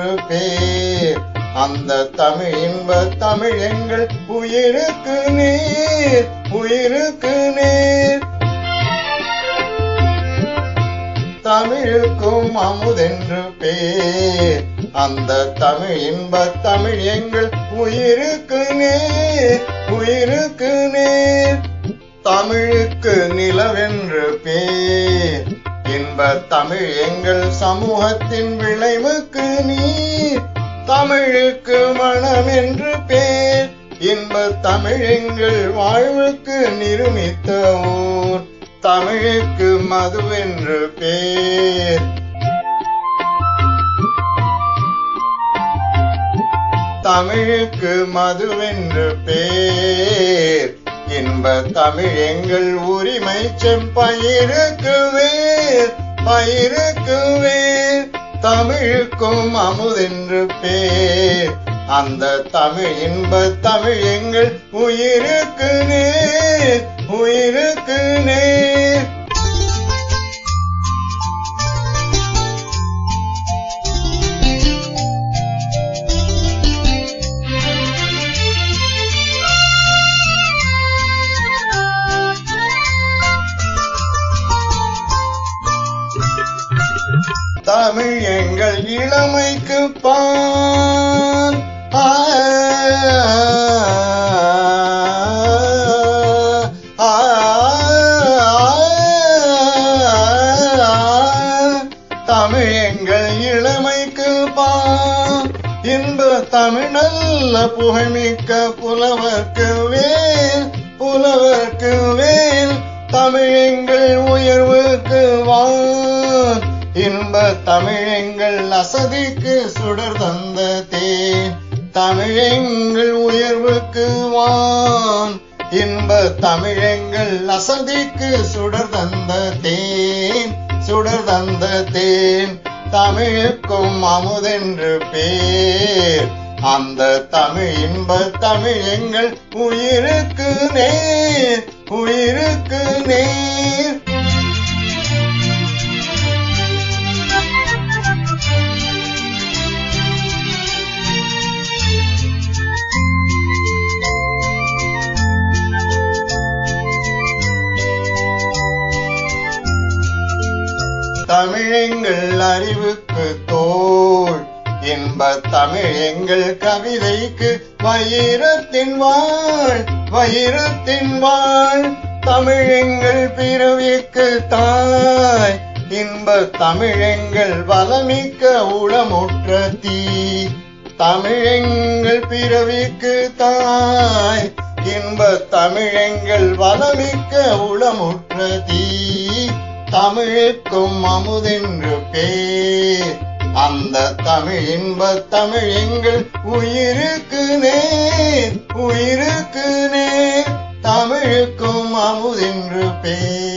அமுதென்று பேர் அந்த தமிழ் இன்ப தமிழ் எங்கள் உயிருக்கு நேர் உயிருக்கு நேர் தமிழுக்கும் அமுதென்று பேர் அந்த தமிழ் இன்ப தமிழ் எங்கள் உயிருக்கு நேர் உயிருக்கு நேர் தமிழுக்கு நிலவென்று பேர் இன்ப தமிழ் எங்கள் சமூகத்தின் விளைவுக்கு நீர் தமிழுக்கு மனம் என்று பேர் இன்ப தமிழ் எங்கள் வாழ்வுக்கு நிருமித்த ஊர் தமிழுக்கு மதுவென்று பேர் தமிழுக்கு மதுவென்று பேர் இன்ப தமிழ் எங்கள் உரிமை செம்பயிருக்கு வேர் பயிருக்கு வேர் தமிழுக்கும் அமுதென்று பேர் அந்த தமிழ் இன்ப தமிழ் எங்கள் உயிருக்கு நேர் உயிருக்கு நேர் தமிழ் எங்கள் இளமைக்கு பான் ஆ, ஆ, தமிழ் எங்கள் இளமைக்கு பான் இன்ப தமிழ் நல்ல புகழ்மிக்க புலவர்க்கு வேல் புலவர்க்கு வேல் தமிழ் எங்கள் உயர்வுக்கு வான் இன்ப தமிழெங்கள் அசதிக்கு சுடர் தந்த தேன் தமிழெங்கள் உயர்வுக்கு வான் இன்ப தமிழெங்கள் அசதிக்கு சுடர் தந்த தேன் சுடர் தந்த தேன் தமிழுக்கும் அமுதென்று பேர் அந்த தமிழ் இன்ப தமிழ் எங்கள் உயிருக்கு நேர் உயிருக்கு நேர் தமிழெங்கள் அறிவுக்கு தோள் இன்ப தமிழ் எங்கள் கவிதைக்கு வைரத்தின் வாழ் வைரத்தின் வாழ் தமிழெங்கள் பிறவிக்கு தாய் இன்ப தமிழெங்கள் வளமிக்க உளமுற்ற தீ தமிழெங்கள் பிறவிக்கு தாய் இன்ப தமிழெங்கள் வளமிக்க உளமுற்ற தீ தமிழுக்கும் அமுதென்று பேர் அந்த தமிழ் இன்ப தமிழ் எங்கள் உயிருக்கு நேர் உயிருக்கு நேர் தமிழுக்கும் அமுதென்று பேர்